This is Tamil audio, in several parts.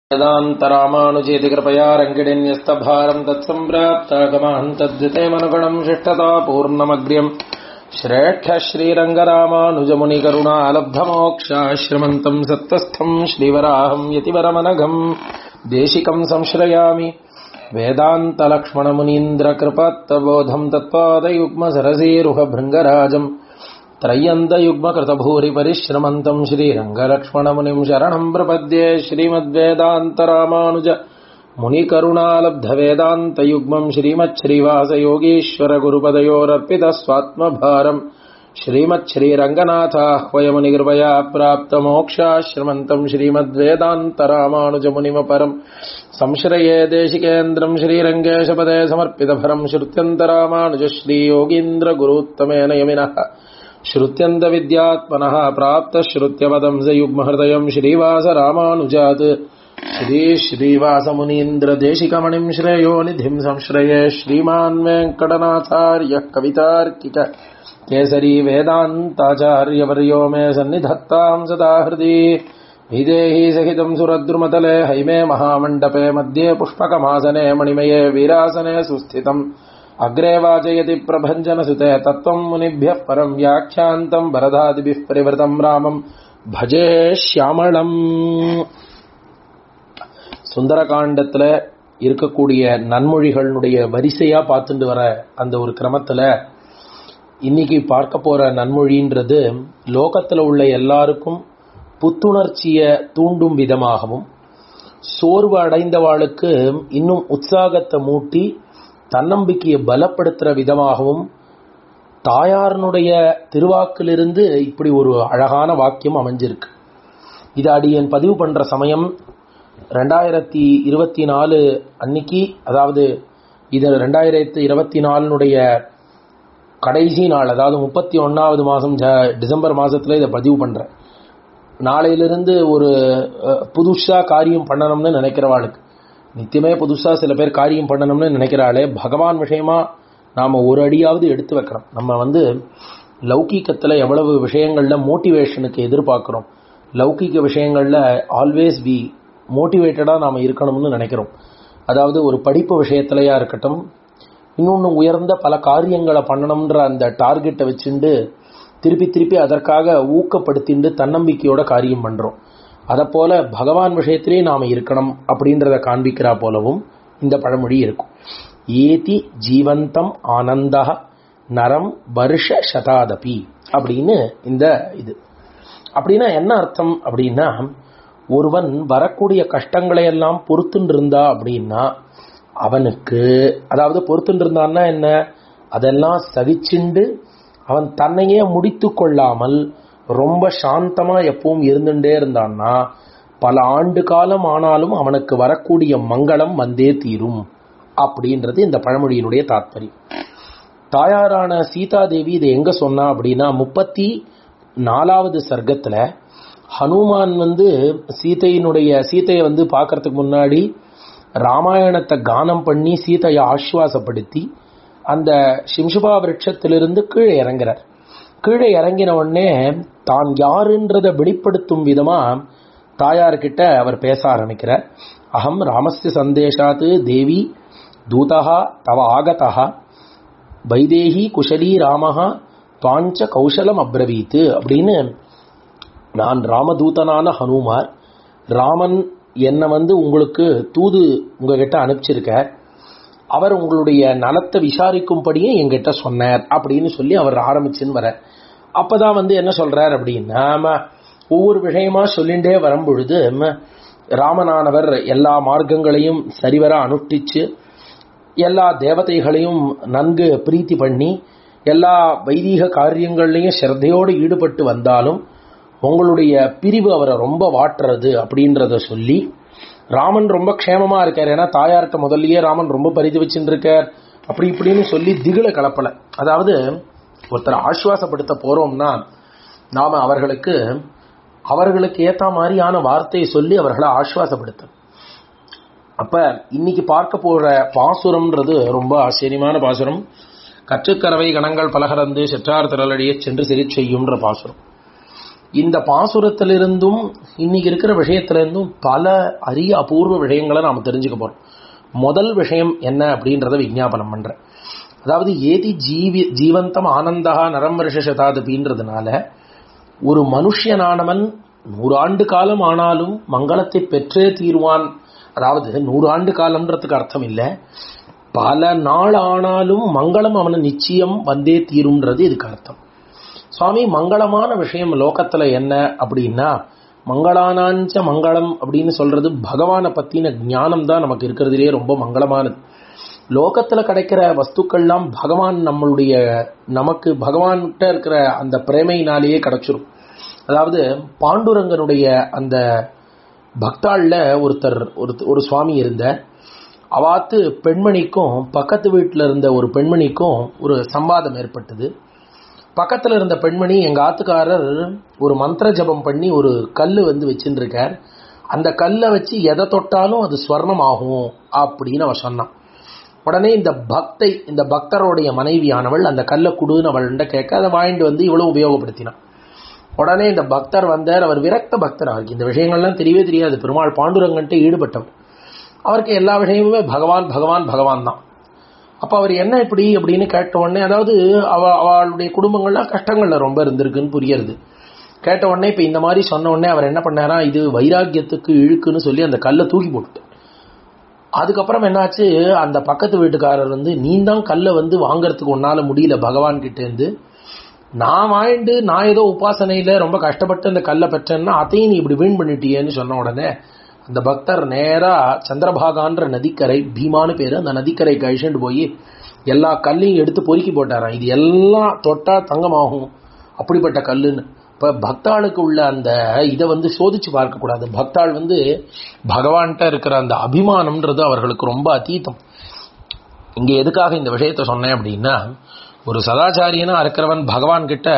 वेदान्तरामानुजेति कृपया रङ्गिणीन्यस्तभारम् तत्सम्प्राप्तागमान् तद्वितेमनुगणम् शिष्टतापूर्णमग्र्यम् श्रेष्ठ श्रीरङ्गरामानुजमुनिकरुणालब्धमोक्षाश्रमन्तम् सत्त्वस्थम् श्रीवराहम् यतिवरमनघम् देशिकम् संश्रयामि वेदान्तलक्ष्मणमुनीन्द्रकृपत्तबोधम् तत्पादयुग्मसरसीरुहभृङ्गराजम् त्रय्यन्तयुग्मकृतभूरिपरिश्रमन्तम् श्रीरङ्गलक्ष्मणमुनिम् शरणम् प्रपद्ये श्रीमद्वेदान्तरामानुज मुनिकरुणालब्धवेदान्तयुग्मम् श्रीमच्छ्रीवासयोगीश्वरगुरुपदयोरर्पितस्वात्मभारम् श्रीमच्छ्रीरङ्गनाथाह्वयमुनिकृपया प्राप्तमोक्षाश्रमन्तम् श्रीमद्वेदान्तरामानुजमुनिमपरम् संश्रये देशिकेन्द्रम् श्रीरङ्गेशपदे समर्पितभरम् श्रुत्यन्तरामानुज श्रीयोगीन्द्रगुरुत्तमेन यमिनः श्रुत्यन्तविद्यात्मनः प्राप्तश्रुत्यपदम् स युग्महृदयम् श्रीवासरामानुजात् श्रीश्रीवासमुनीन्द्रदेशिकमणिम् श्रेयो निधिम् संश्रये श्रीमान् वेङ्कटनाथार्यः कवितार्किक केसरी वेदान्ताचार्यवर्यो मे सन्निधत्ताम् सदा हृदि विदेही सहितम् सुरद्रुमतले हैमे महामण्डपे मध्ये पुष्पकमासने मणिमये वीरासने सुस्थितम् अग्रे वाचयति प्रभञ्जनसुते तत्त्वम् मुनिभ्यः परम् व्याख्यान्तम् वरदादिभिः परिवृतम् रामम् भजे श्यामளம் சுந்தரகாண்டத்துல இருக்கக்கூடிய நன்மொழிகளுடைய வரிசையா பார்த்துட்டு வர அந்த ஒரு கிரமத்துல இன்னைக்கு பார்க்க போற நன்மொழின்றது லோகத்துல உள்ள எல்லாருக்கும் புத்துணர்ச்சிய தூண்டும் விதமாகவும் சோர்வு அடைந்தவாளுக்கு இன்னும் உற்சாகத்தை மூட்டி தன்னம்பிக்கையை பலப்படுத்துற விதமாகவும் தாயாரனுடைய திருவாக்கிலிருந்து இப்படி ஒரு அழகான வாக்கியம் அமைஞ்சிருக்கு இது அடியன் பதிவு பண்ற சமயம் ரெண்டாயிரத்தி இருபத்தி நாலு அன்னைக்கு அதாவது இது ரெண்டாயிரத்தி இருபத்தி நாலுனுடைய கடைசி நாள் அதாவது முப்பத்தி ஒன்னாவது மாதம் டிசம்பர் மாசத்துல இதை பதிவு பண்றேன் நாளையிலிருந்து ஒரு புதுசா காரியம் பண்ணணும்னு நினைக்கிறவாளுக்கு நித்தியமே புதுசா சில பேர் காரியம் பண்ணணும்னு நினைக்கிறாளே பகவான் விஷயமா நாம ஒரு அடியாவது எடுத்து வைக்கிறோம் நம்ம வந்து லௌகீகத்துல எவ்வளவு விஷயங்கள்ல மோட்டிவேஷனுக்கு எதிர்பார்க்கிறோம் லௌகிக விஷயங்கள்ல ஆல்வேஸ் பி மோட்டிவேட்டடா நாம இருக்கணும்னு நினைக்கிறோம் அதாவது ஒரு படிப்பு விஷயத்திலயா இருக்கட்டும் இன்னொன்று உயர்ந்த பல காரியங்களை பண்ணணும்ன்ற அந்த டார்கெட்டை வச்சுண்டு திருப்பி திருப்பி அதற்காக ஊக்கப்படுத்திண்டு தன்னம்பிக்கையோட காரியம் பண்றோம் அதை போல பகவான் விஷயத்திலே நாம இருக்கணும் அப்படின்றத காண்பிக்கிறா போலவும் இந்த பழமொழி இருக்கும் ஏதி ஜீவந்தம் ஆனந்தா நரம் வருஷ சதாதபி அப்படின்னு இந்த இது அப்படின்னா என்ன அர்த்தம் அப்படின்னா ஒருவன் வரக்கூடிய கஷ்டங்களை எல்லாம் பொறுத்துட்டு இருந்தா அப்படின்னா அவனுக்கு அதாவது பொறுத்துட்டு இருந்தான்னா என்ன அதெல்லாம் சகிச்சுண்டு அவன் தன்னையே முடித்து கொள்ளாமல் ரொம்ப சாந்தமா எப்பவும் இருந்துட்டே இருந்தான்னா பல ஆண்டு காலம் ஆனாலும் அவனுக்கு வரக்கூடிய மங்களம் வந்தே தீரும் அப்படின்றது இந்த பழமொழியினுடைய தாத்பரியம் தாயாரான சீதாதேவி இதை எங்க சொன்னா அப்படின்னா முப்பத்தி நாலாவது சர்க்கத்துல ஹனுமான் வந்து சீதையினுடைய சீதையை வந்து பார்க்கறதுக்கு முன்னாடி ராமாயணத்தை கானம் பண்ணி சீதையை ஆஸ்வாசப்படுத்தி அந்த சிம்சுபா விரட்சத்திலிருந்து கீழே இறங்குறார் கீழே இறங்கின உடனே தான் யாருன்றதை வெளிப்படுத்தும் விதமா தாயார்கிட்ட அவர் பேச ஆரம்பிக்கிறார் அகம் ராமஸ்ய சந்தேஷாத்து தேவி தூதா தவ ஆகதா வைதேகி குஷலி ராமஹா துவாஞ்ச கௌசலம் அப்ரவீத்து அப்படின்னு நான் ராமதூதனான ஹனுமார் ராமன் என்னை வந்து உங்களுக்கு தூது உங்ககிட்ட அனுப்பிச்சிருக்க அவர் உங்களுடைய நலத்தை விசாரிக்கும்படியே என்கிட்ட சொன்னார் அப்படின்னு சொல்லி அவர் ஆரம்பிச்சுன்னு வர அப்பதான் வந்து என்ன சொல்றார் அப்படின்னா ஒவ்வொரு விஷயமா சொல்லிண்டே வரும்பொழுது ராமனானவர் எல்லா மார்க்கங்களையும் சரிவர அனுஷ்டிச்சு எல்லா தேவதைகளையும் நன்கு பிரீத்தி பண்ணி எல்லா வைதீக காரியங்கள்லையும் சிரத்தையோடு ஈடுபட்டு வந்தாலும் உங்களுடைய பிரிவு அவரை ரொம்ப வாட்டுறது அப்படின்றத சொல்லி ராமன் ரொம்ப க்ஷேமமா இருக்கார் ஏன்னா தாயார்கிட்ட முதல்லயே ராமன் ரொம்ப பரிதி வச்சுட்டு இருக்கார் அப்படி இப்படின்னு சொல்லி திகில கலப்பல அதாவது ஒருத்தரை ஆஸ்வாசப்படுத்த போறோம்னா நாம அவர்களுக்கு அவர்களுக்கு ஏத்த மாதிரியான வார்த்தையை சொல்லி அவர்களை ஆஸ்வாசப்படுத்த அப்ப இன்னைக்கு பார்க்க போற பாசுரம்ன்றது ரொம்ப ஆச்சரியமான பாசுரம் கற்றுக்கறவை கணங்கள் பலகரந்து செற்றார் திரளடியே சென்று சிரி செய்யும்ன்ற பாசுரம் இந்த பாசுரத்திலிருந்தும் இன்னைக்கு இருக்கிற விஷயத்திலிருந்தும் பல அரிய அபூர்வ விஷயங்களை நாம் தெரிஞ்சுக்க போறோம் முதல் விஷயம் என்ன அப்படின்றத விஞ்ஞாபனம் பண்றேன் அதாவது ஏதி ஜீவி ஜீவந்தம் ஆனந்தா நரம் வருஷ சதாதபின்றதுனால ஒரு மனுஷனானவன் நூறாண்டு காலம் ஆனாலும் மங்களத்தை பெற்றே தீருவான் அதாவது நூறாண்டு காலம்ன்றதுக்கு அர்த்தம் இல்லை பல நாள் ஆனாலும் மங்களம் அவனை நிச்சயம் வந்தே தீரும்ன்றது இதுக்கு அர்த்தம் சுவாமி மங்களமான விஷயம் லோகத்துல என்ன அப்படின்னா மங்களானாஞ்ச மங்களம் அப்படின்னு சொல்றது பகவானை பத்தின ஞானம் தான் நமக்கு இருக்கிறதுலே ரொம்ப மங்களமானது லோகத்துல கிடைக்கிற வஸ்துக்கள்லாம் பகவான் நம்மளுடைய நமக்கு பகவான்கிட்ட இருக்கிற அந்த பிரேமையினாலேயே கிடைச்சிரும் அதாவது பாண்டுரங்கனுடைய அந்த பக்தாள்ல ஒருத்தர் ஒரு ஒரு சுவாமி இருந்த அவாத்து பெண்மணிக்கும் பக்கத்து வீட்டில் இருந்த ஒரு பெண்மணிக்கும் ஒரு சம்பாதம் ஏற்பட்டது பக்கத்தில் இருந்த பெண்மணி எங்க ஆத்துக்காரர் ஒரு மந்திர ஜபம் பண்ணி ஒரு கல் வந்து வச்சுட்டு இருக்கார் அந்த கல்லை வச்சு எதை தொட்டாலும் அது ஸ்வர்ணம் ஆகும் அப்படின்னு அவ சொன்னான் உடனே இந்த பக்தை இந்த பக்தருடைய மனைவியானவள் அந்த கல்லை குடுன்னு அவள்கிட்ட கேட்க அதை வாங்கிட்டு வந்து இவ்வளவு உபயோகப்படுத்தினான் உடனே இந்த பக்தர் வந்தார் அவர் விரக்த பக்தர் அவருக்கு இந்த விஷயங்கள்லாம் தெரியவே தெரியாது பெருமாள் பாண்டுரங்கன்ட்டு ஈடுபட்டவர் அவருக்கு எல்லா விஷயமுமே பகவான் பகவான் பகவான் தான் அப்போ அவர் என்ன இப்படி அப்படின்னு கேட்ட உடனே அதாவது அவ அவளுடைய குடும்பங்கள்லாம் கஷ்டங்கள்ல ரொம்ப இருந்திருக்குன்னு புரியுறது கேட்ட உடனே இப்போ இந்த மாதிரி சொன்ன உடனே அவர் என்ன பண்ணாரா இது வைராக்கியத்துக்கு இழுக்குன்னு சொல்லி அந்த கல்லை தூக்கி போட்டுட்டார் அதுக்கப்புறம் என்னாச்சு அந்த பக்கத்து வீட்டுக்காரர் வந்து நீ தான் கல்லை வந்து வாங்கறதுக்கு உன்னால முடியல பகவான் கிட்ட இருந்து நான் வாங்கிட்டு நான் ஏதோ உபாசனையில ரொம்ப கஷ்டப்பட்டு அந்த கல்லை பெற்றேன்னா அதையும் நீ இப்படி வீண் பண்ணிட்டியேன்னு சொன்ன உடனே அந்த பக்தர் நேரா சந்திரபாகான்ற நதிக்கரை பீமானு பேரு அந்த நதிக்கரைக்கு அழிச்சுட்டு போய் எல்லா கல்லையும் எடுத்து பொறுக்கி போட்டாராம் இது எல்லாம் தொட்டா தங்கமாகும் அப்படிப்பட்ட கல்லுன்னு இப்ப பக்தாளுக்கு உள்ள அந்த இதை வந்து சோதிச்சு பார்க்க கூடாது பக்தாள் வந்து பகவான்கிட்ட இருக்கிற அந்த அபிமானம்ன்றது அவர்களுக்கு ரொம்ப அதீதம் இங்க எதுக்காக இந்த விஷயத்த சொன்னேன் அப்படின்னா ஒரு சதாச்சாரியனா இருக்கிறவன் பகவான் கிட்ட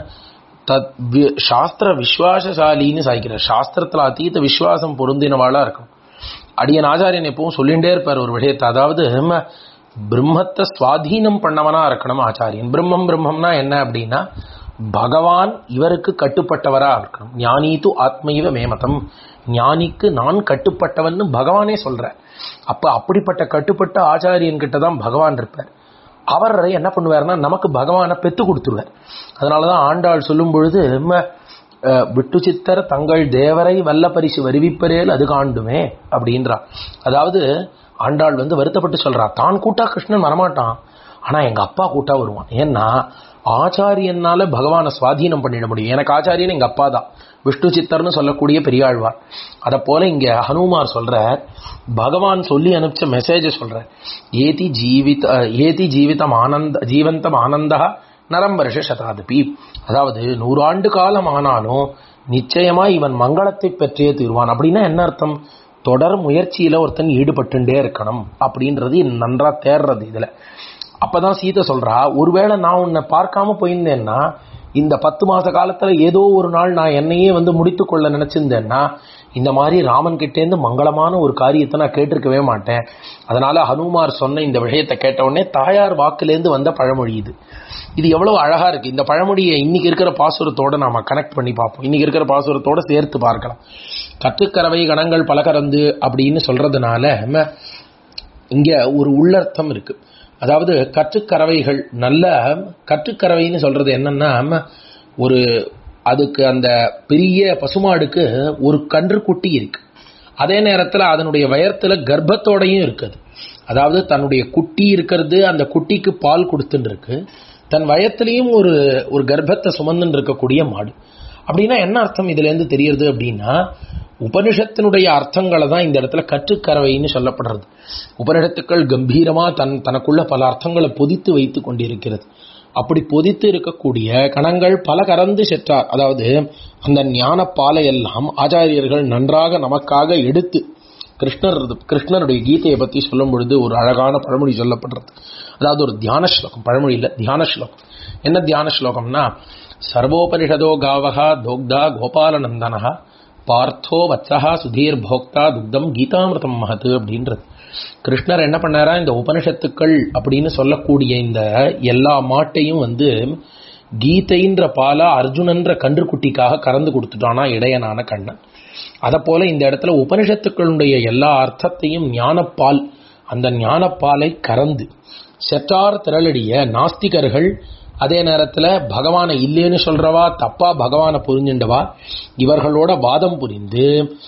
தத் சாஸ்திர விஸ்வாசசாலின்னு சாய்க்கிறார் சாஸ்திரத்துல அதீத விஸ்வாசம் பொருந்தினவாளா இருக்கும் அடியன் ஆச்சாரியன் எப்பவும் சொல்லிகிட்டே இருப்பார் ஒரு விஷயத்தை அதாவது பிரம்மத்தை சுவாதீனம் பண்ணவனா இருக்கணும் ஆச்சாரியன் பிரம்மம் பிரம்மம்னா என்ன அப்படின்னா பகவான் இவருக்கு கட்டுப்பட்டவரா இருக்கணும் ஞானி து ஆத்மீவ மேமதம் ஞானிக்கு நான் கட்டுப்பட்டவன் பகவானே சொல்ற அப்ப அப்படிப்பட்ட கட்டுப்பட்ட ஆச்சாரியன் கிட்ட தான் பகவான் இருப்பார் அவர் என்ன பண்ணுவார்னா நமக்கு பகவானை பெத்து கொடுத்துருவார் அதனாலதான் ஆண்டாள் சொல்லும் பொழுது விட்டு சித்தர் தங்கள் தேவரை வல்ல பரிசு வருவிப்பரேல் அது காண்டுமே அப்படின்றா அதாவது ஆண்டாள் வந்து வருத்தப்பட்டு சொல்றா தான் கூட்டா கிருஷ்ணன் வரமாட்டான் ஆனா எங்க அப்பா கூட்டா வருவான் ஏன்னா ஆச்சாரியனால பகவானை சுவாதீனம் பண்ணிட முடியும் எனக்கு ஆச்சாரியன் எங்க அப்பா தான் விஷ்ணு சித்தர்னு சொல்லக்கூடிய பெரியாழ்வார் அதை போல இங்க ஹனுமார் சொல்ற பகவான் சொல்லி அனுப்பிச்ச மெசேஜ் சொல்ற ஏதி ஜீவித ஏதி ஜீவிதம் ஆனந்த ஜீவந்தம் ஆனந்தா நரம் வருஷ சதாதிபி அதாவது நூறாண்டு காலம் ஆனாலும் நிச்சயமா இவன் மங்களத்தை பெற்றே தீர்வான் அப்படின்னா என்ன அர்த்தம் தொடர் முயற்சியில ஒருத்தன் ஈடுபட்டுட்டே இருக்கணும் அப்படின்றது நன்றா தேர்றது இதுல அப்பதான் சீதை சொல்றா ஒருவேளை நான் உன்னை பார்க்காம போயிருந்தேன்னா இந்த பத்து மாச காலத்துல ஏதோ ஒரு நாள் நான் என்னையே வந்து முடித்து கொள்ள நினைச்சிருந்தேன்னா இந்த மாதிரி ராமன் கிட்டேருந்து மங்களமான ஒரு காரியத்தை நான் கேட்டிருக்கவே மாட்டேன் அதனால ஹனுமார் சொன்ன இந்த விஷயத்தை கேட்ட உடனே தாயார் வாக்குலேருந்து வந்த பழமொழி இது இது எவ்வளவு அழகா இருக்கு இந்த பழமொழியை இன்னைக்கு இருக்கிற பாசுரத்தோட நாம கனெக்ட் பண்ணி பார்ப்போம் இன்னைக்கு இருக்கிற பாசுரத்தோட சேர்த்து பார்க்கலாம் கற்றுக்கறவை கணங்கள் பலகறந்து அப்படின்னு சொல்றதுனால இங்க ஒரு உள்ளர்த்தம் இருக்கு அதாவது கற்றுக்கறவைகள் நல்ல கற்றுக்கறவைன்னு சொல்றது என்னன்னா ஒரு அதுக்கு அந்த பெரிய பசுமாடுக்கு ஒரு கன்றுக்குட்டி இருக்கு அதே நேரத்தில் அதனுடைய வயத்துல கர்ப்பத்தோடையும் இருக்குது அதாவது தன்னுடைய குட்டி இருக்கிறது அந்த குட்டிக்கு பால் கொடுத்துட்டு இருக்கு தன் வயத்திலையும் ஒரு ஒரு கர்ப்பத்தை சுமந்துன்னு இருக்கக்கூடிய மாடு அப்படின்னா என்ன அர்த்தம் இதுல இருந்து தெரியறது அப்படின்னா உபனிஷத்தினுடைய அர்த்தங்களை தான் இந்த இடத்துல கற்றுக்கறவைன்னு சொல்லப்படுறது உபனிஷத்துக்கள் கம்பீரமா தன் தனக்குள்ள பல அர்த்தங்களை பொதித்து வைத்து கொண்டிருக்கிறது அப்படி பொதித்து இருக்கக்கூடிய கணங்கள் பல கறந்து செற்றார் அதாவது அந்த ஞான பாலையெல்லாம் ஆச்சாரியர்கள் நன்றாக நமக்காக எடுத்து கிருஷ்ணர் கிருஷ்ணருடைய கீதையை பத்தி சொல்லும் பொழுது ஒரு அழகான பழமொழி சொல்லப்படுறது அதாவது ஒரு தியான ஸ்லோகம் பழமொழி இல்ல தியான ஸ்லோகம் என்ன தியான ஸ்லோகம்னா சர்வோபனிஷதோ காவகா தோக்தா கோபாலநந்தனஹா பார்த்தோ வத்சஹா சுதீர் போக்தா துக்தம் கீதாமிருதம் மகத்து அப்படின்றது கிருஷ்ணர் என்ன பண்ணாரா இந்த உபனிஷத்துக்கள் அப்படின்னு சொல்லக்கூடிய இந்த எல்லா மாட்டையும் வந்து கீதைன்ற பாலா அர்ஜுனன்ற கன்றுக்குட்டிக்காக கறந்து கொடுத்துட்டானா இடையனான கண்ணன் அதை போல இந்த இடத்துல உபனிஷத்துக்களுடைய எல்லா அர்த்தத்தையும் ஞானப்பால் அந்த ஞானப்பாலை கறந்து செற்றார் திரளடிய நாஸ்திகர்கள் அதே நேரத்தில் பகவானை இல்லைன்னு சொல்றவா தப்பா பகவானை புரிஞ்சுண்டவா இவர்களோட வாதம் புரிந்து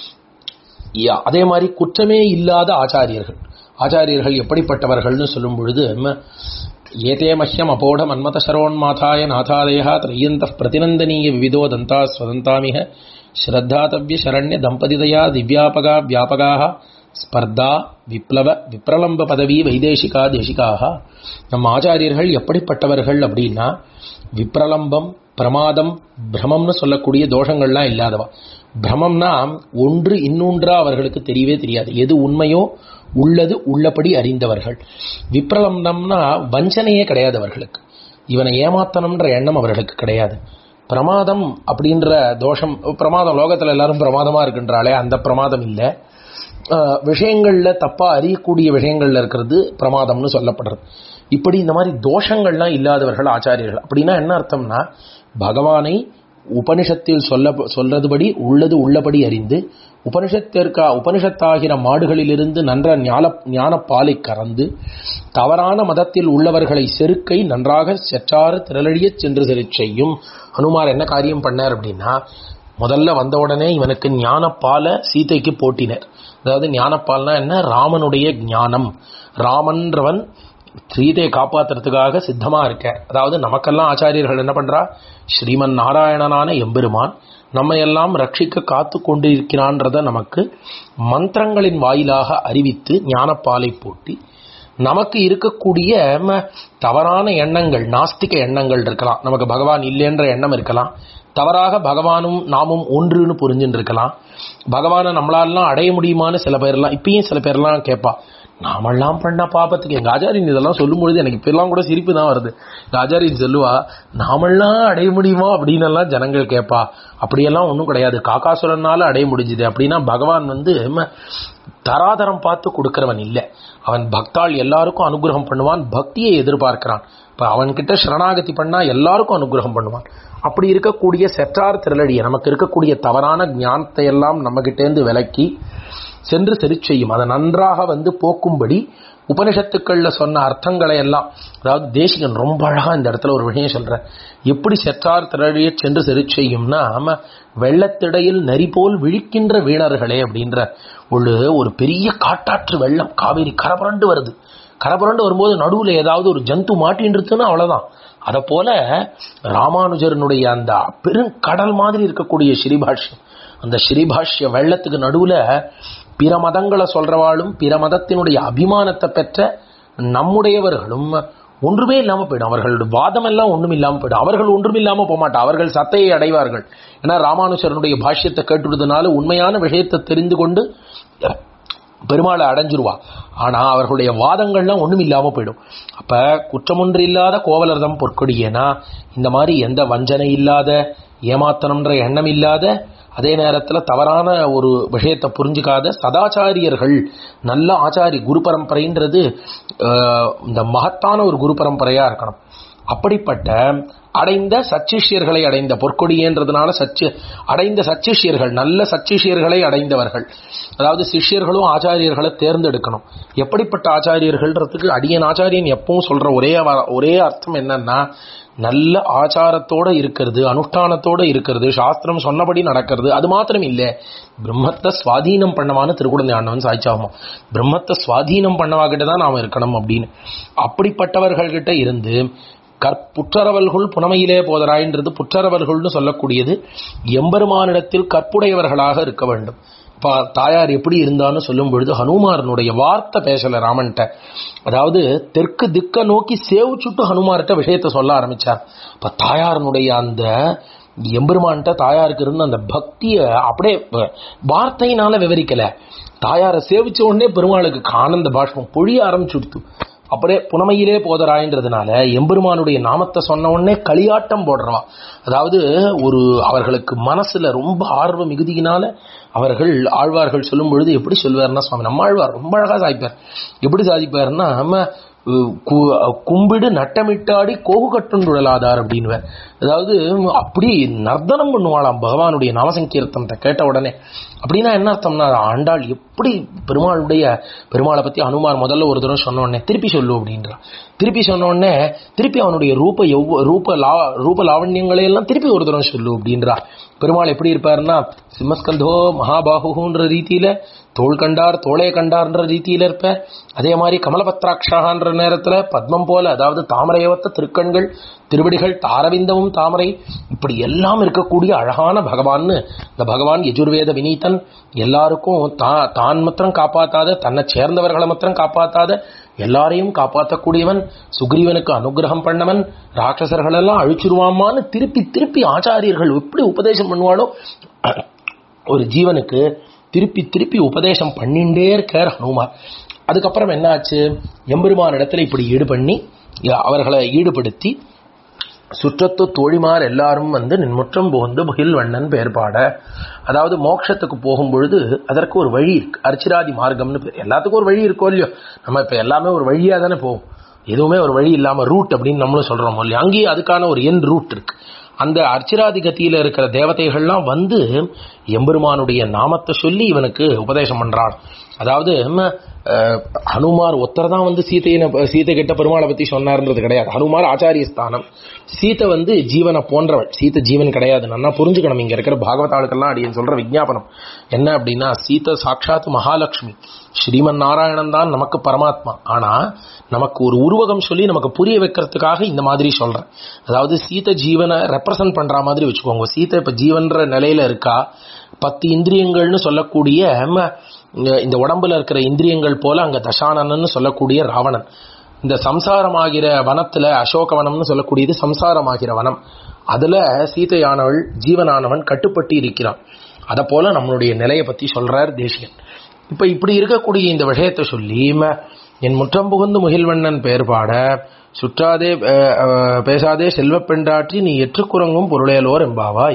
யா- அதே மாதிரி குற்றமே இல்லாத ஆச்சாரியர்கள் ஆச்சாரியர்கள் எப்படிப்பட்டவர்கள்னு சொல்லும் பொழுது ம, ஏதே மஹ்யம் அபோட மன்மத சரோன்மாதாய நாதாதயா திரையந்த பிரதிநந்தனீய விவிதோ தந்தா ஸ்வதந்தாமிக ஸ்ரத்தாதவ்ய சரண்ய தம்பதிதயா திவ்யாபகா வியாபகாக ஸ்பர்தா விப்ளவ விப்ரலம்ப பதவி வைதேசிகா தேசிகாக நம்ம ஆச்சாரியர்கள் எப்படிப்பட்டவர்கள் அப்படின்னா விப்ரலம்பம் பிரமாதம் பிரமம்னு சொல்லக்கூடிய தோஷங்கள்லாம் இல்லாதவா பிரமம்னா ஒன்று இன்னொன்றா அவர்களுக்கு தெரியவே தெரியாது எது உண்மையோ உள்ளது உள்ளபடி அறிந்தவர்கள் விப்ரலம்பம்னா வஞ்சனையே கிடையாது அவர்களுக்கு இவனை ஏமாத்தணும்ன்ற எண்ணம் அவர்களுக்கு கிடையாது பிரமாதம் அப்படின்ற தோஷம் பிரமாதம் லோகத்தில் எல்லாரும் பிரமாதமா இருக்கின்றாலே அந்த பிரமாதம் இல்லை அஹ், விஷயங்கள்ல தப்பா அறியக்கூடிய விஷயங்கள்ல இருக்கிறது பிரமாதம்னு சொல்லப்படுறது இப்படி இந்த மாதிரி தோஷங்கள்லாம் இல்லாதவர்கள் ஆச்சாரியர்கள் அப்படின்னா என்ன அர்த்தம்னா பகவானை உபனிஷத்தில் சொல்ல சொல்றதுபடி உள்ளது உள்ளபடி அறிந்து உபனிஷத்திற்கா உபனிஷத்தாகிற மாடுகளிலிருந்து நன்ற ஞான ஞானப்பாலை கறந்து தவறான மதத்தில் உள்ளவர்களை செருக்கை நன்றாக செற்றாறு திரளழியச் சென்று செருச் செய்யும் ஹனுமார் என்ன காரியம் பண்ணார் அப்படின்னா முதல்ல வந்த உடனே இவனுக்கு ஞானப்பாலை சீதைக்கு போட்டினர் அதாவது ஞானப்பால்னா என்ன ராமனுடைய ஞானம் ராமன்றவன் சீதையை காப்பாத்துறதுக்காக சித்தமா இருக்க அதாவது நமக்கெல்லாம் ஆச்சாரியர்கள் என்ன பண்றா ஸ்ரீமன் நாராயணனான எம்பெருமான் நம்ம எல்லாம் ரட்சிக்க காத்து கொண்டிருக்கிறான்றத நமக்கு மந்திரங்களின் வாயிலாக அறிவித்து ஞானப்பாலை போட்டி நமக்கு இருக்கக்கூடிய ம, தவறான எண்ணங்கள் நாஸ்திக எண்ணங்கள் இருக்கலாம் நமக்கு பகவான் இல்லைன்ற எண்ணம் இருக்கலாம் தவறாக பகவானும் நாமும் ஒன்றுன்னு புரிஞ்சுட்டு இருக்கலாம் பகவானை நம்மளாலாம் அடைய முடியுமான்னு சில பேர்லாம் இப்பயும் சில பேர்லாம் கேட்பா நாமெல்லாம் பண்ண பாப்பத்துக்கு எங்க ஆச்சாரியன் இதெல்லாம் சொல்லும் பொழுது எனக்கு இப்பெல்லாம் கூட சிரிப்பு தான் வருது எங்க ஆச்சாரியன் சொல்லுவா நாமெல்லாம் அடைய முடியுமா அப்படின்னு எல்லாம் ஜனங்கள் கேட்பா அப்படியெல்லாம் ஒன்றும் கிடையாது காக்காசுரனால அடைய முடிஞ்சுது அப்படின்னா பகவான் வந்து ம, தராதரம் பார்த்து கொடுக்கிறவன் இல்லை அவன் பக்தாள் எல்லாருக்கும் அனுகிரகம் பண்ணுவான் பக்தியை எதிர்பார்க்கிறான் இப்ப அவன்கிட்ட சரணாகதி பண்ணா எல்லாருக்கும் அனுகிரகம் பண்ணுவான் அப்படி இருக்கக்கூடிய செற்றார் திரளடிய நமக்கு இருக்கக்கூடிய தவறான ஞானத்தை எல்லாம் நம்ம கிட்டேந்து விலக்கி சென்று சரி செய்யும் அதை நன்றாக வந்து போக்கும்படி உபனிஷத்துக்கள்ல சொன்ன அர்த்தங்களை எல்லாம் அதாவது தேசிகன் ரொம்ப அழகா இந்த இடத்துல ஒரு விஷயம் சொல்ற எப்படி செற்றார் திரழிய சென்று சரி செய்யும்னா ஆமா, வெள்ளத்திடையில் நரி போல் விழிக்கின்ற வீணர்களே அப்படின்ற ஒரு ஒரு பெரிய காட்டாற்று வெள்ளம் காவேரி கரபுரண்டு வருது கரபுரண்டு வரும்போது நடுவுல ஏதாவது ஒரு ஜந்து மாட்டின்றதுன்னா அவ்வளவுதான் அதை போல ராமானுஜரனுடைய அந்த பெருங்கடல் மாதிரி இருக்கக்கூடிய ஸ்ரீபாஷ்யம் அந்த ஸ்ரீபாஷ்ய வெள்ளத்துக்கு நடுவுல பிற மதங்களை சொல்றவாளும் பிற மதத்தினுடைய அபிமானத்தை பெற்ற நம்முடையவர்களும் ஒன்றுமே இல்லாம போயிடும் அவர்களுடைய வாதம் எல்லாம் ஒன்றும் இல்லாம போயிடும் அவர்கள் ஒன்றும் இல்லாம போக மாட்டார் அவர்கள் சத்தையை அடைவார்கள் ஏன்னா ராமானுஜரனுடைய பாஷ்யத்தை கேட்டுறதுனால உண்மையான விஷயத்தை தெரிந்து கொண்டு பெருமாளை அடைஞ்சிருவா ஆனா அவர்களுடைய வாதங்கள்லாம் ஒண்ணும் இல்லாம போயிடும் அப்ப குற்றமொன்று இல்லாத கோவலர்தம் பொற்கொடியேனா இந்த மாதிரி எந்த வஞ்சனை இல்லாத ஏமாத்தனம்ன்ற எண்ணம் இல்லாத அதே நேரத்துல தவறான ஒரு விஷயத்தை புரிஞ்சுக்காத சதாச்சாரியர்கள் நல்ல ஆச்சாரி குரு பரம்பரைன்றது அஹ், இந்த மகத்தான ஒரு குரு பரம்பரையா இருக்கணும் அப்படிப்பட்ட அடைந்த சச்சிஷ்யர்களை அடைந்த பொற்கொடியேன்றதுனால சச்சு அடைந்த சச்சிஷ்யர்கள் நல்ல சச்சிஷ்யர்களை அடைந்தவர்கள் அதாவது சிஷ்யர்களும் ஆச்சாரியர்களை தேர்ந்தெடுக்கணும் எப்படிப்பட்ட ஆச்சாரியர்கள்ன்றதுக்கு அடியன் ஆச்சாரியன் எப்பவும் சொல்ற ஒரே வ- ஒரே அர்த்தம் என்னன்னா நல்ல ஆச்சாரத்தோட இருக்கிறது அனுஷ்டானத்தோட இருக்கிறது சாஸ்திரம் சொன்னபடி நடக்கிறது அது மாத்திரம் இல்லை பிரம்மத்தை சுவாதீனம் பண்ணவான்னு திருக்குடந்தை ஆண்டவன் சாய்ச்சாமா பிரம்மத்தை சுவாதீனம் பண்ணவாகிட்ட தான் நாம இருக்கணும் அப்படின்னு அப்படிப்பட்டவர்கள்கிட்ட இருந்து கற்புற்றரவல்குள் புனமையிலே போதராயின்றது புற்றரவல்கள்னு சொல்லக்கூடியது எம்பெருமானிடத்தில் கற்புடையவர்களாக இருக்க வேண்டும் இப்ப தாயார் எப்படி இருந்தான்னு சொல்லும் பொழுது ஹனுமாரனுடைய வார்த்தை பேசல ராமன்ட்ட அதாவது தெற்கு திக்க நோக்கி சேவிச்சுட்டு ஹனுமார்கிட்ட விஷயத்த சொல்ல ஆரம்பிச்சார் இப்ப தாயாரனுடைய அந்த எம்பெருமான்கிட்ட தாயாருக்கு இருந்த அந்த பக்திய அப்படியே வ- வார்த்தையினால விவரிக்கல தாயாரை சேவிச்ச உடனே பெருமாளுக்கு ஆனந்த பாஷ்பம் பொழிய ஆரம்பிச்சுடுத்து அப்படியே புனமையிலே போதராயின்றதுனால எம்பெருமானுடைய நாமத்தை சொன்ன உடனே களியாட்டம் போடுறவா அதாவது ஒரு அவர்களுக்கு மனசுல ரொம்ப ஆர்வம் மிகுதியினால அவர்கள் ஆழ்வார்கள் சொல்லும் பொழுது எப்படி சொல்வார்னா சுவாமி நம்ம ஆழ்வார் ரொம்ப அழகா சாதிப்பார் எப்படி சாதிப்பார்னா நம்ம கு- கும்பிடு நட்டமிட்டாடி கோகு கட்டுண்டுழலாதார் அப்படின்னுவார் அதாவது அப்படி நர்த்தனம் பண்ணுவாளாம் பகவானுடைய நாமசங்கீர்த்தனத்தை கேட்ட உடனே அப்படின்னா என்ன அர்த்தம்னா ஆண்டாள் எப்படி பெருமாளுடைய பெருமாளை பத்தி அனுமார் முதல்ல ஒரு தடவை சொன்ன உடனே திருப்பி சொல்லு அப்படின்றான் திருப்பி சொன்ன உடனே திருப்பி அவனுடைய ரூப எவ்வ ரூப லா ரூப லாவண்யங்களை எல்லாம் திருப்பி ஒரு தடவை சொல்லு அப்படின்றா பெருமாள் எப்படி இருப்பாருன்னா சிம்மஸ்கந்தோ மகாபாகுன்ற ரீதியில தோள் கண்டார் தோளே கண்டார்ன்ற ரீதியில இருப்பார் அதே மாதிரி கமலபத்ராட்சான்ற நேரத்துல பத்மம் போல அதாவது தாமரையவத்த திருக்கண்கள் திருவடிகள் தாரவிந்தமும் தாமரை இப்படி எல்லாம் இருக்கக்கூடிய அழகான பகவான்னு இந்த பகவான் யஜுர்வேத வினீதன் எல்லாருக்கும் தா- தான் மாத்திரம் காப்பாத்தாத தன்னை சேர்ந்தவர்களை மாத்திரம் காப்பாத்தாத எல்லாரையும் காப்பாற்றக்கூடியவன் சுக்ரீவனுக்கு அனுகிரகம் பண்ணவன் ராட்சசர்கள் எல்லாம் அழிச்சிருவாமான்னு திருப்பி திருப்பி ஆச்சாரியர்கள் எப்படி உபதேசம் பண்ணுவாளோ ஒரு ஜீவனுக்கு திருப்பி திருப்பி உபதேசம் பண்ணிண்டே இருக்கார் ஹனுமார் அதுக்கப்புறம் என்ன ஆச்சு எம்பெருமான் இடத்துல இப்படி ஈடு பண்ணி அவர்களை ஈடுபடுத்தி சுற்றத்து தோழிமார் எல்லாரும் வந்து நின்முற்றம் புகுந்து முகில் வண்ணன் பெயர்பாட அதாவது மோட்சத்துக்கு போகும் பொழுது அதற்கு ஒரு வழி இருக்கு அர்ச்சிராதி மார்க்கம்னு பேர் எல்லாத்துக்கும் ஒரு வழி இருக்கோ இல்லையோ நம்ம இப்ப எல்லாமே ஒரு வழியா தானே போவோம் எதுவுமே ஒரு வழி இல்லாம ரூட் அப்படின்னு நம்மளும் சொல்றோம் இல்லையா அங்கேயும் அதுக்கான ஒரு என் ரூட் இருக்கு அந்த அர்ச்சிராதி கத்தியில இருக்கிற தேவதைகள்லாம் வந்து எம்பெருமானுடைய நாமத்தை சொல்லி இவனுக்கு உபதேசம் பண்றான் அதாவது ம, அஹ், ஹனுமார் ஒருத்தர் தான் வந்து சீதையை சீதை கிட்ட பெருமாளை பத்தி சொன்னார்ன்றது கிடையாது ஹனுமார் ஆச்சாரிய ஸ்தானம் சீதை வந்து ஜீவனை போன்றவள் சீதை ஜீவன் கிடையாது நல்லா புரிஞ்சுக்கணும் இங்க இருக்கிற பாகவதாளுக்கெல்லாம் அடியன் சொல்ற விஞ்ஞாபனம் என்ன அப்படின்னா சீதை சாட்சாத் மகாலட்சுமி ஸ்ரீமன் நாராயணன் தான் நமக்கு பரமாத்மா ஆனா நமக்கு ஒரு உருவகம் சொல்லி நமக்கு புரிய வைக்கிறதுக்காக இந்த மாதிரி சொல்றேன் அதாவது சீதை ஜீவனை ரெப்ரசன்ட் பண்ற மாதிரி வச்சுக்கோங்க சீதை இப்ப ஜீவன்ற நிலையில இருக்கா பத்து இந்திரியங்கள்னு சொல்லக்கூடிய ம, இந்த- இந்த உடம்புல இருக்கிற இந்திரியங்கள் போல அங்க தசானன்னு சொல்லக்கூடிய ராவணன் இந்த சம்சாரமாகிற வனத்துல அசோகவனம்னு சொல்லக்கூடியது சம்சாரமாகிற வனம் அதுல சீதையானவள் ஜீவனானவன் கட்டுப்பட்டு இருக்கிறான் அத போல நம்மளுடைய நிலையை பத்தி சொல்றார் தேசியன் இப்ப இப்படி இருக்கக்கூடிய இந்த விஷயத்தை சொல்லி ம, என் முற்றம் புகுந்து முகில்வண்ணன் பெயர் பாட சுற்றாதே அஹ், அஹ், பேசாதே செல்வப் பெண்டாற்றி நீ எற்றுக்குறங்கும் பொருளையலோர் எம்பாவாய்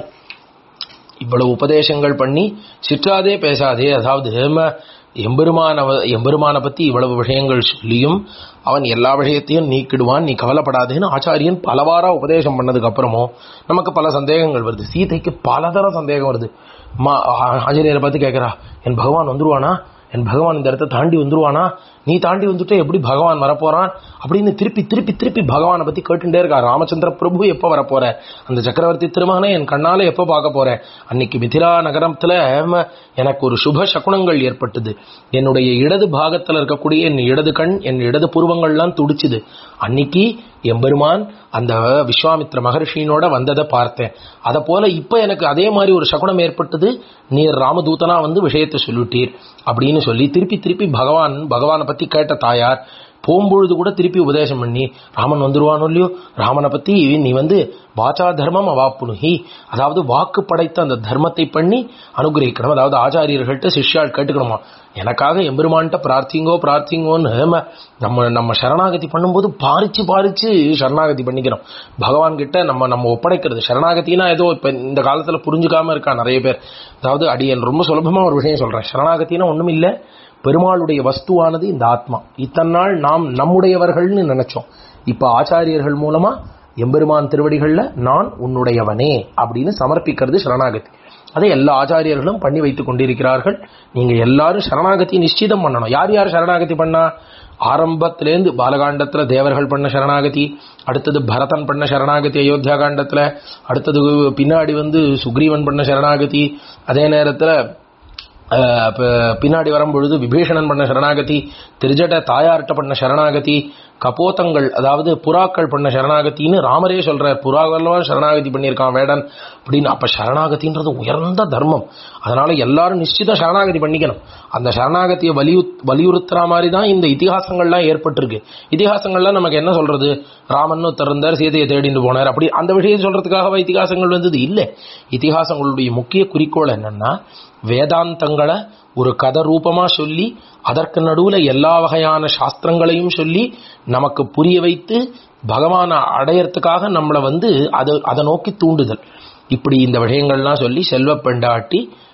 இவ்வளவு உபதேசங்கள் பண்ணி சிற்றாதே பேசாதே அதாவது ம, எம்பெருமான எம்பெருமான பத்தி இவ்வளவு விஷயங்கள் சொல்லியும் அவன் எல்லா விஷயத்தையும் நீக்கிடுவான் நீ கவலைப்படாதேன்னு ஆச்சாரியன் பலவாரா உபதேசம் பண்ணதுக்கு அப்புறமும் நமக்கு பல சந்தேகங்கள் வருது சீதைக்கு பலதரம் சந்தேகம் வருது மா ஆ- ஆஞ்சநேயரை பார்த்து கேட்கறா என் பகவான் வந்துருவானா என் பகவான் இந்த இடத்த தாண்டி வந்துருவானா நீ தாண்டி வந்துட்டு எப்படி பகவான் வரப்போறான் அப்படின்னு திருப்பி திருப்பி திருப்பி பகவானை பத்தி கேட்டுட்டே இருக்கா ராமச்சந்திர பிரபு எப்ப வரப்போற அந்த சக்கரவர்த்தி திருமகனை என் கண்ணால எப்ப பார்க்க போறேன் அன்னைக்கு மிதிலா நகரத்துல ம, எனக்கு ஒரு சுப சகுனங்கள் ஏற்பட்டது என்னுடைய இடது பாகத்துல இருக்கக்கூடிய என் இடது கண் என் இடது புருவங்கள்லாம் துடிச்சுது அன்னைக்கு எம்பெருமான் அந்த விஸ்வாமித்ர மகர்ஷியினோட வந்ததை பார்த்தேன் அத போல இப்ப எனக்கு அதே மாதிரி ஒரு சகுனம் ஏற்பட்டது நீர் ராமதூதனா வந்து விஷயத்தை சொல்லிட்டீர் அப்படின்னு சொல்லி திருப்பி திருப்பி பகவான் பகவானை பத்தி கேட்ட தாயார் போகும்பொழுது கூட திருப்பி உபதேசம் பண்ணி ராமன் வந்துருவானோ இல்லையோ ராமனை பத்தி நீ வந்து வாச்சா தர்மம் அவாப்புனுகி அதாவது வாக்கு படைத்த அந்த தர்மத்தை பண்ணி அனுகிரகிக்கணும் அதாவது ஆச்சாரியர்கள்ட்ட சிஷ்யாள் கேட்டுக்கணுமா எனக்காக எம்பெருமான்ட்ட பிரார்த்திங்கோ பிரார்த்திங்கோன்னு ம, நம்ம நம்ம சரணாகதி பண்ணும்போது பாரிச்சு பாரிச்சு சரணாகதி பண்ணிக்கணும் பகவான் கிட்ட நம்ம நம்ம ஒப்படைக்கிறது சரணாகத்தினா ஏதோ இப்ப இந்த காலத்துல புரிஞ்சுக்காம இருக்கா நிறைய பேர் அதாவது அடியன் ரொம்ப சுலபமா ஒரு விஷயம் சொல்றேன் சரணாகத்தினா ஒண்ணும் இல்ல பெருமாளுடைய வஸ்துவானது இந்த ஆத்மா இத்தனை நாள் நாம் நம்முடையவர்கள்னு நினைச்சோம் இப்ப ஆச்சாரியர்கள் மூலமா எம்பெருமான் திருவடிகள்ல நான் உன்னுடையவனே அப்படின்னு சமர்ப்பிக்கிறது சரணாகதி அதை எல்லா ஆச்சாரியர்களும் பண்ணி வைத்துக் கொண்டிருக்கிறார்கள் நீங்க எல்லாரும் சரணாகதி நிச்சயிதம் பண்ணணும் யார் யார் சரணாகதி பண்ணா ஆரம்பத்திலேருந்து பாலகாண்டத்துல தேவர்கள் பண்ண சரணாகதி அடுத்தது பரதன் பண்ண சரணாகதி அயோத்தியா காண்டத்துல அடுத்தது பின்னாடி வந்து சுக்ரீவன் பண்ண சரணாகதி அதே நேரத்துல அஹ், ப- பின்னாடி வரும்பொழுது விபீஷணன் பண்ண சரணாகதி திருஜட தாயார்ட்ட பண்ண சரணாகதி கபோத்தங்கள் அதாவது புறாக்கள் பண்ண சரணாகத்தின்னு ராமரே சொல்றார் புறாக்கள்லாம் சரணாகதி பண்ணியிருக்கான் வேடன் அப்படின்னு அப்ப சரணாகதின்றது உயர்ந்த தர்மம் அதனால எல்லாரும் நிச்சயமா சரணாகதி பண்ணிக்கணும் அந்த சரணாகதியை வலியு வலியுறுத்துற மாதிரி தான் இந்த இதிகாசங்கள்லாம் ஏற்பட்டிருக்கு இதிகாசங்கள்லாம் நமக்கு என்ன சொல்றது ராமன் ஒருத்தர் இருந்தார் சீதையை தேடிட்டு போனார் அப்படி அந்த விஷயத்தை சொல்றதுக்காகவா இதிகாசங்கள் வந்தது இல்லை இதிகாசங்களுடைய முக்கிய குறிக்கோள் என்னன்னா வேதாந்தங்களை ஒரு கதை ரூபமா சொல்லி அதற்கு நடுவுல எல்லா வகையான சாஸ்திரங்களையும் சொல்லி நமக்கு புரிய வைத்து பகவானை அடையறதுக்காக நம்மளை வந்து அதை அதை நோக்கி தூண்டுதல் இப்படி இந்த விஷயங்கள்லாம் சொல்லி செல்வ பெண்டாட்டி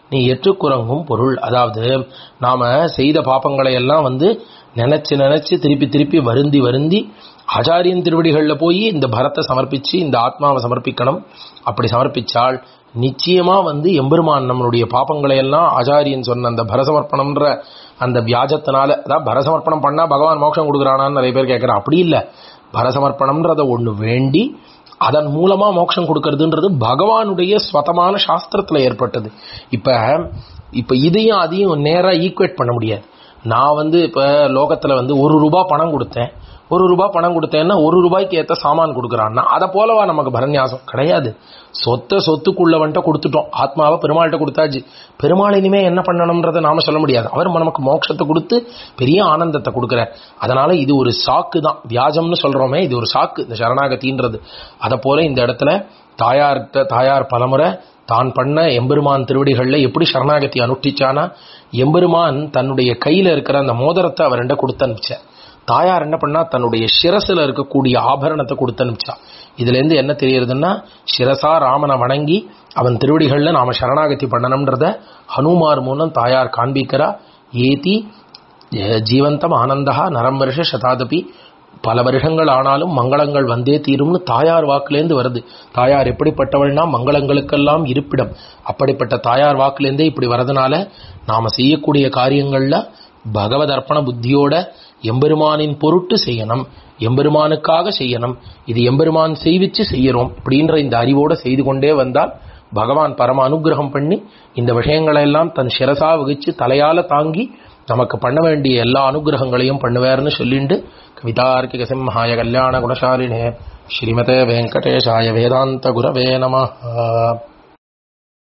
நீ எற்றுக்குறங்கும் பொருள் அதாவது நாம செய்த பாப்பங்களை எல்லாம் வந்து நினைச்சு நினைச்சு திருப்பி திருப்பி வருந்தி வருந்தி ஆச்சாரியன் திருவடிகளில் போய் இந்த பரத்தை சமர்ப்பிச்சு இந்த ஆத்மாவை சமர்ப்பிக்கணும் அப்படி சமர்ப்பிச்சால் நிச்சயமா வந்து எம்பெருமான் நம்மளுடைய பாப்பங்களை எல்லாம் ஆச்சாரியன் சொன்ன அந்த பரசமர்ப்பணம்ன்ற அந்த வியாஜத்தினால அதாவது பரசமர்ப்பணம் பண்ணா பகவான் மோட்சம் கொடுக்குறானான்னு நிறைய பேர் கேட்கறான் அப்படி இல்லை பரசமர்ப்பணம்ன்றத ஒன்று வேண்டி அதன் மூலமா மோட்சம் கொடுக்கறதுன்றது பகவானுடைய ஸ்வதமான சாஸ்திரத்துல ஏற்பட்டது இப்ப இப்ப இதையும் அதையும் நேரா ஈக்குவேட் பண்ண முடியாது நான் வந்து இப்ப லோகத்துல வந்து ஒரு ரூபாய் பணம் கொடுத்தேன் ஒரு ரூபாய் பணம் கொடுத்தேன்னா ஒரு ரூபாய்க்கு ஏத்த சாமான் கொடுக்குறான்னா அதை போலவா நமக்கு பரநியாசம் கிடையாது சொத்தை சொத்துக்குள்ள வந்துட்டு கொடுத்துட்டோம் ஆத்மாவை பெருமாள்கிட்ட கொடுத்தாச்சு பெருமாள் இனிமே என்ன பண்ணணும்ன்றதை நாம சொல்ல முடியாது அவர் நமக்கு மோட்சத்தை கொடுத்து பெரிய ஆனந்தத்தை கொடுக்குறார் அதனால இது ஒரு சாக்கு தான் வியாஜம்னு சொல்றோமே இது ஒரு சாக்கு இந்த சரணாகதின்றது அதை போல இந்த இடத்துல தாயார்கிட்ட தாயார் பலமுறை தான் பண்ண எம்பெருமான் திருவடிகள்ல எப்படி சரணாகதி அனுஷ்டிச்சானா எம்பெருமான் தன்னுடைய கையில இருக்கிற அந்த மோதிரத்தை அவர்கிட்ட கொடுத்து அனுப்பிச்சார் தாயார் என்ன பண்ணா தன்னுடைய சிரசுல இருக்கக்கூடிய ஆபரணத்தை கொடுத்து அனுப்பிச்சா இதுல இருந்து என்ன தெரியறதுன்னா சிரசா ராமனை வணங்கி அவன் திருவடிகள்ல நாம சரணாகதி பண்ணணும்ன்றத ஹனுமார் மூலம் தாயார் காண்பிக்கிறா ஏதி ஜீவந்தம் ஆனந்தா நரம் வருஷ சதாதபி பல வருஷங்கள் ஆனாலும் மங்களங்கள் வந்தே தீரும்னு தாயார் வாக்குலேருந்து வருது தாயார் எப்படிப்பட்டவள்னா மங்களங்களுக்கெல்லாம் இருப்பிடம் அப்படிப்பட்ட தாயார் வாக்குலேருந்தே இப்படி வரதுனால நாம செய்யக்கூடிய காரியங்கள்ல பகவத் அர்ப்பண புத்தியோட எம்பெருமானின் பொருட்டு செய்யணும் எம்பெருமானுக்காக செய்யணும் இது எம்பெருமான் செய்விச்சு செய்யறோம் இப்படின்ற இந்த அறிவோட செய்து கொண்டே வந்தால் பகவான் பரம அனுகிரகம் பண்ணி இந்த விஷயங்களை எல்லாம் தன் சிரசா வகிச்சு தலையால தாங்கி நமக்கு பண்ண வேண்டிய எல்லா அனுகிரகங்களையும் பண்ணுவார்னு சொல்லிண்டு கவிதார்க்கிக சிம்ஹாய கல்யாண குணசாலினே ஸ்ரீமதே வெங்கடேஷாய வேதாந்த குரவே நம